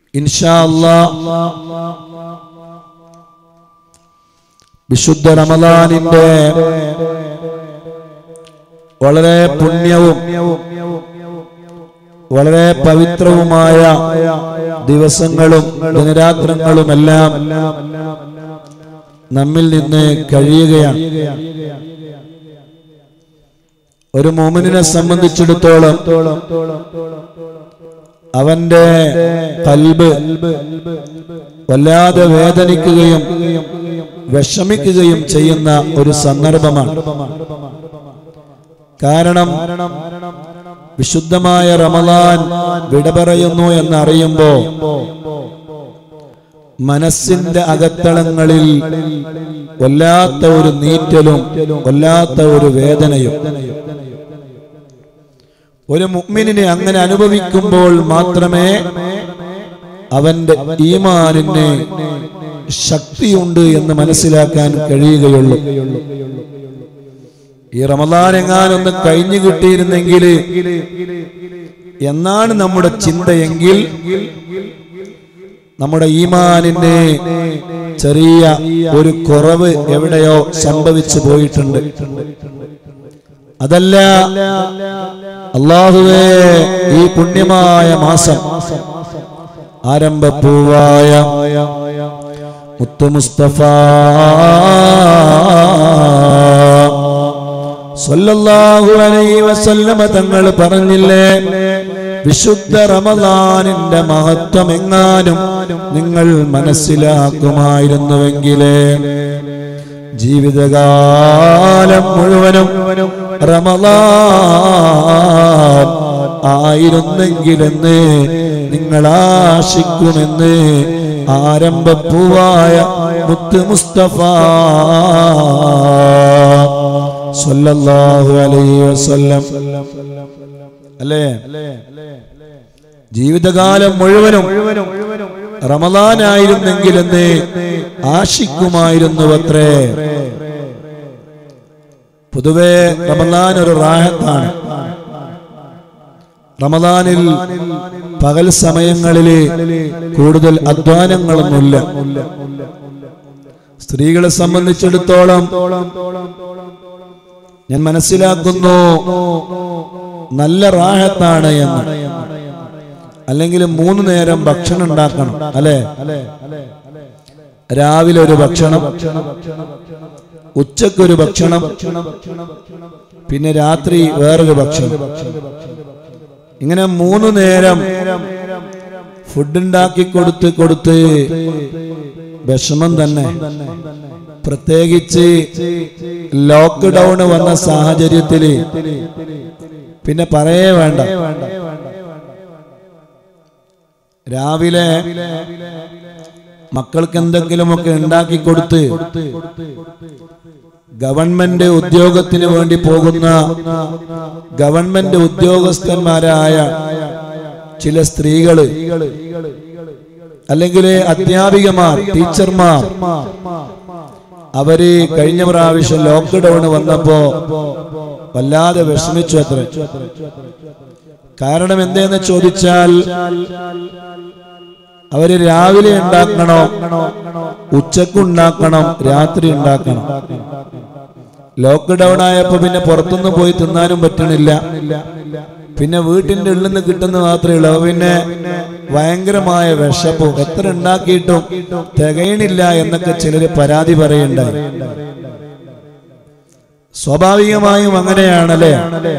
ഇൻഷാ അല്ലാ വിശുദ്ധ റമദാനിന്റെ വളരെ പുണ്യവും വളരെ പവിത്രവുമായ ദിവസങ്ങളും ദിനരാത്രങ്ങളുമെല്ലാം നമ്മിൽ നിന്ന് കഴിയുകയാണ് ഒരു മോമിനെ സംബന്ധിച്ചിടത്തോളം അവന്റെ കൽബ് വല്ലാതെ വേദനിക്കുകയും വിഷമിക്കുകയും ചെയ്യുന്ന ഒരു സന്ദർഭമാണ് കാരണം വിശുദ്ധമായ റമദാൻ വിട പറയുന്നു എന്നറിയുമ്പോ മനസ്സിന്റെ അകത്തളങ്ങളിൽ വല്ലാത്ത ഒരു നീറ്റലും വല്ലാത്ത ഒരു വേദനയും ഒരു മുഅ്മിനിനെ അങ്ങനെ അനുഭവിക്കുമ്പോൾ മാത്രമേ അവന്റെ ഈമാനിന് ശക്തിയുണ്ട് എന്ന് മനസ്സിലാക്കാൻ കഴിയുകയുള്ളൂ ഈ റമദാൻ എങ്ങാനൊന്ന് കഴിഞ്ഞു കിട്ടിയിരുന്നെങ്കിൽ എന്നാണ് നമ്മുടെ ചിന്തയെങ്കിൽ നമ്മുടെ ഈമാനിന്റെ ചെറിയ ഒരു കുറവ് എവിടെയോ സംഭവിച്ചു പോയിട്ടുണ്ട് അതല്ല അള്ളാഹുവേ ഈ പുണ്യമായ മാസം ആരംഭപ്പൂവായ മുത്തു മുസ്തഫ സല്ലല്ലാഹു അലൈഹി വസല്ലമ തങ്ങൾ പറഞ്ഞില്ലേ വിശുദ്ധ റമദാനിന്റെ മഹത്വം എങ്ങാനും നിങ്ങൾ മനസ്സിലാക്കുമായിരുന്നുവെങ്കിലേ ജീവിതകാലം മുഴുവനും റമദാൻ ആയിരുന്നെങ്കിലെന്ന് നിങ്ങൾ ആശിക്കുമെന്ന് ആരംഭപ്പൂവായ മുത്ത് മുസ്തഫ സല്ലല്ലാഹു അലൈഹി വസല്ലം അല്ലേ ജീവിതകാലം മുഴുവനും റമദാനായിരുന്നെങ്കിലെന്ന് ആശിക്കുമായിരുന്നുവത്രേ പൊതുവെ റമദാൻ ഒരു റാഹത്താണ് റമദാനിൽ പകൽ സമയങ്ങളില് കൂടുതൽ അധ്വാനങ്ങളൊന്നുമില്ല സ്ത്രീകളെ സംബന്ധിച്ചിടത്തോളം ഞാൻ മനസ്സിലാക്കുന്നു നല്ല റാഹത്താണ് എന്ന് അല്ലെങ്കിൽ മൂന്ന് നേരം ഭക്ഷണം ഉണ്ടാക്കണം അല്ലെ രാവിലെ ഒരു ഭക്ഷണം ഉച്ചക്കൊരു ഭക്ഷണം പിന്നെ രാത്രി വേറൊരു ഭക്ഷണം ഇങ്ങനെ മൂന്ന് നേരം ഫുഡ് ഉണ്ടാക്കി കൊടുത്ത് കൊടുത്ത് വിഷമം തന്നെ പ്രത്യേകിച്ച് ലോക്ക്ഡൌൺ വന്ന സാഹചര്യത്തില് പിന്നെ പറയേ വേണ്ട രാവിലെ മക്കൾക്ക് എന്തെങ്കിലുമൊക്കെ ഉണ്ടാക്കി കൊടുത്ത് ഗവൺമെന്റ് ഉദ്യോഗത്തിന് വേണ്ടി പോകുന്ന ഗവൺമെന്റ് ഉദ്യോഗസ്ഥന്മാരായ ചില സ്ത്രീകള് അല്ലെങ്കിൽ അധ്യാപികമാർ ടീച്ചർമാർ അവര് കഴിഞ്ഞ പ്രാവശ്യം ലോക്ക്ഡൌൺ വന്നപ്പോ വല്ലാതെ വിഷമിച്ചു അത്ര കാരണം എന്തെന്ന് ചോദിച്ചാൽ അവര് രാവിലെ ഉണ്ടാക്കണോ ഉച്ചക്കുണ്ടാക്കണം രാത്രി ഉണ്ടാക്കണം ലോക്ക്ഡൌൺ ആയപ്പോ പിന്നെ പുറത്തുനിന്ന് പോയി തിന്നാനും പറ്റണില്ല പിന്നെ വീട്ടിന്റെ ഉള്ളിൽ നിന്ന് കിട്ടുന്ന മാത്രമേ ഉള്ളൂ അപ്പൊ പിന്നെ ഭയങ്കരമായ വിശപ്പും എത്ര ഉണ്ടാക്കിയിട്ടും തികയണില്ല എന്നൊക്കെ ചിലര് പരാതി പറയുണ്ടായി സ്വാഭാവികമായും അങ്ങനെയാണല്ലേ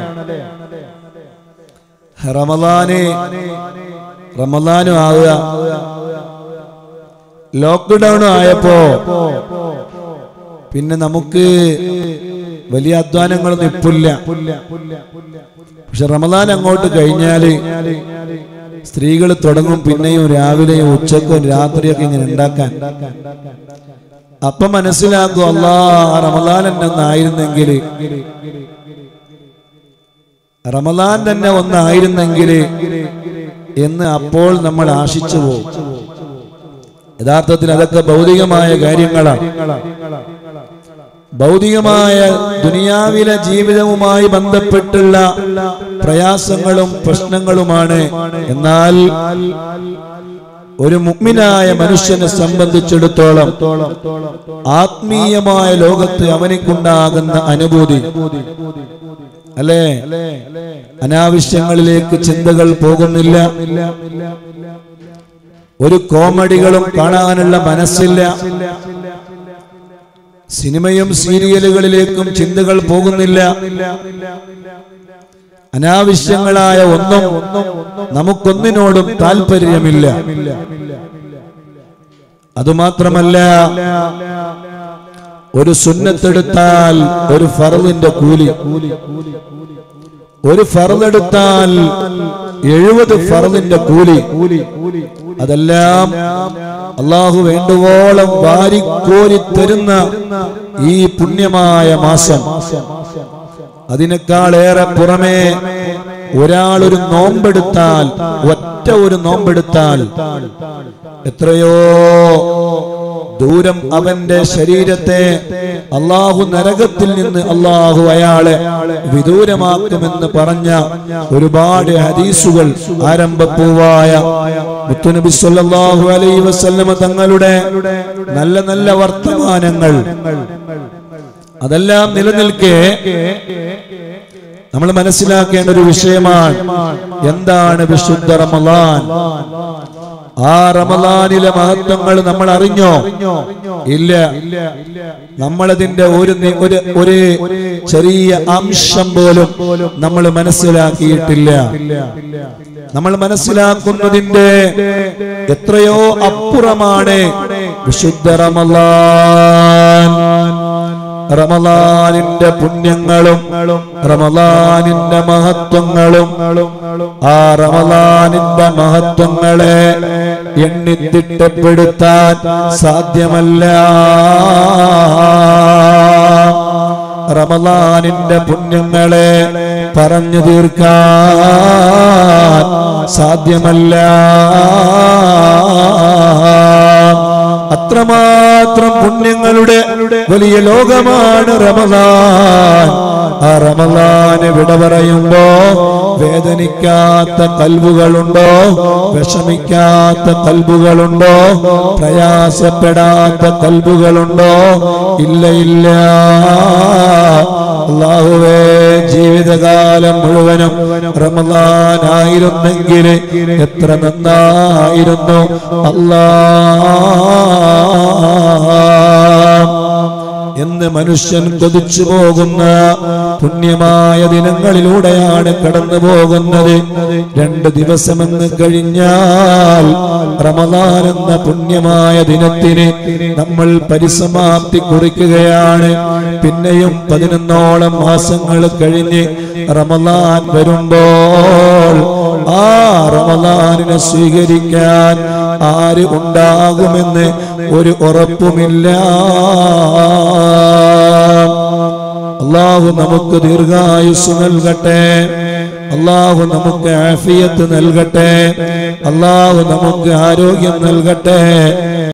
റമദാന് റമദാനും ആവുക ലോക്ക്ഡൌൺ ആയപ്പോ പിന്നെ നമുക്ക് വലിയ അധ്വാനങ്ങളൊന്നും ഇപ്പില്ല പക്ഷെ റമദാൻ അങ്ങോട്ട് കഴിഞ്ഞാല് സ്ത്രീകൾ തുടങ്ങും പിന്നെയും രാവിലെയും ഉച്ചക്കും രാത്രിയൊക്കെ ഇങ്ങനെ ഉണ്ടാക്കാൻ അപ്പൊ മനസ്സിലാക്കും അല്ലാ റമദാൻ എന്നായിരുന്നെങ്കിൽ റമദാൻ തന്നെ ഒന്നായിരുന്നെങ്കിൽ എന്ന് അപ്പോൾ നമ്മൾ ആശിച്ചു പോകും യഥാർത്ഥത്തിൽ അതൊക്കെ ഭൗതികമായ കാര്യങ്ങളാണ് ഭൗതികമായ ദുനിയാവിലെ ജീവിതവുമായി ബന്ധപ്പെട്ടുള്ള പ്രയാസങ്ങളും പ്രശ്നങ്ങളുമാണ് എന്നാൽ ഒരു മുഗ്മിനായ മനുഷ്യനെ സംബന്ധിച്ചിടത്തോളം ആത്മീയമായ ലോകത്ത് അവനിക്കുണ്ടാകുന്ന അനുഭൂതി അല്ലേ അനാവശ്യങ്ങളിലേക്ക് ചിന്തകൾ പോകുന്നില്ല ഒരു കോമഡികളും കാണാനുള്ള മനസ്സില്ല സിനിമയും സീരിയലുകളിലേക്കും ചിന്തകൾ പോകുന്നില്ല അനാവശ്യങ്ങളായ ഒന്നും നമുക്കൊന്നിനോടും താല്പര്യമില്ല അതുമാത്രമല്ല ഒരു സുന്നത്തെടുത്താൽ ഒരു ഫറലിന്റെ കൂലി ഒരു ഫറലെടുത്താൽ എഴുപത് ഫറലിന്റെ കൂലി അതെല്ലാം അള്ളാഹു വേണ്ടുവോളം വാരിക്കോരി തരുന്ന ഈ പുണ്യമായ മാസം അതിനേക്കാളേറെ പുറമേ ഒരാൾ ഒരു നോമ്പെടുത്താൽ ഒറ്റ ഒരു നോമ്പെടുത്താൽ എത്രയോ ദൂരം അവന്റെ ശരീരത്തെ അള്ളാഹു നരകത്തിൽ നിന്ന് അള്ളാഹു അയാളെ വിദൂരമാക്കുമെന്ന് പറഞ്ഞ ഒരുപാട് ഹദീസുകൾ ആരംഭപ്പൂവായ മുത്തുനബി സല്ലല്ലാഹു അലൈഹി വസല്ലമ തങ്ങളുടെ നല്ല നല്ല വർത്തമാനങ്ങൾ അതെല്ലാം നിലനിൽക്കെ നമ്മൾ മനസ്സിലാക്കേണ്ട ഒരു വിഷയമാണ് എന്താണ് വിശുദ്ധ റമലാൻ ആ റമലാനിലെ മഹത്വങ്ങൾ നമ്മൾ അറിഞ്ഞോ ഇല്ല നമ്മളതിന്റെ ഒരു നി- ഒരു ഒരു ചെറിയ അംശം പോലും നമ്മൾ മനസ്സിലാക്കിയിട്ടില്ല നമ്മൾ മനസ്സിലാക്കുന്നതിന്റെ എത്രയോ അപ്പുറമാണ് വിശുദ്ധ റമലാൻ റമലാനിന്റെ പുണ്യങ്ങളും റമലാനിന്റെ മഹത്വങ്ങളും ആ റമലാനിന്റെ മഹത്വങ്ങളെ എണ്ണിത്തിട്ടപ്പെടുത്താൻ സാധ്യമല്ല റമലാനിന്റെ പുണ്യങ്ങളെ പറഞ്ഞു തീർക്കാൻ സാധ്യമല്ല അത്രമാത്രം പുണ്യങ്ങളുടെ വലിയ ലോകമാണ് റമലാൻ ആ റമലാന് വിട പറയുമ്പോ വേദനിക്കാത്ത കൽവുകളുണ്ടോ വിഷമിക്കാത്ത കൽവുകളുണ്ടോ പ്രയാസപ്പെടാത്ത കൽവുകളുണ്ടോ ഇല്ല ഇല്ല അള്ളാഹുവേ ജീവിതകാലം മുഴുവനും റമലാനായിരുന്നെങ്കിൽ എത്ര നന്നായിരുന്നു അല്ലാ എന്ന് മനുഷ്യൻ കൊതിച്ചു പോകുന്ന പുണ്യമായ ദിനങ്ങളിലൂടെയാണ് കടന്നു പോകുന്നത് രണ്ട് ദിവസമെന്ന് കഴിഞ്ഞാൽ റമദാൻ എന്ന പുണ്യമായ ദിനത്തിന് നമ്മൾ പരിസമാപ്തി കുറിക്കുകയാണ് പിന്നെയും പതിനൊന്നോളം മാസങ്ങൾ കഴിഞ്ഞ് റമദാൻ വരുമ്പോൾ ആ റമദാനിനെ സ്വീകരിക്കാൻ ആര് ഉണ്ടാകുമെന്ന് ഒരു ഉറപ്പുമില്ല അള്ളാഹു നമുക്ക് ദീർഘായുസ് നൽകട്ടെ അള്ളാഹു നമുക്ക് ആഫിയത്ത് നൽകട്ടെ അള്ളാഹു നമുക്ക് ആരോഗ്യം നൽകട്ടെ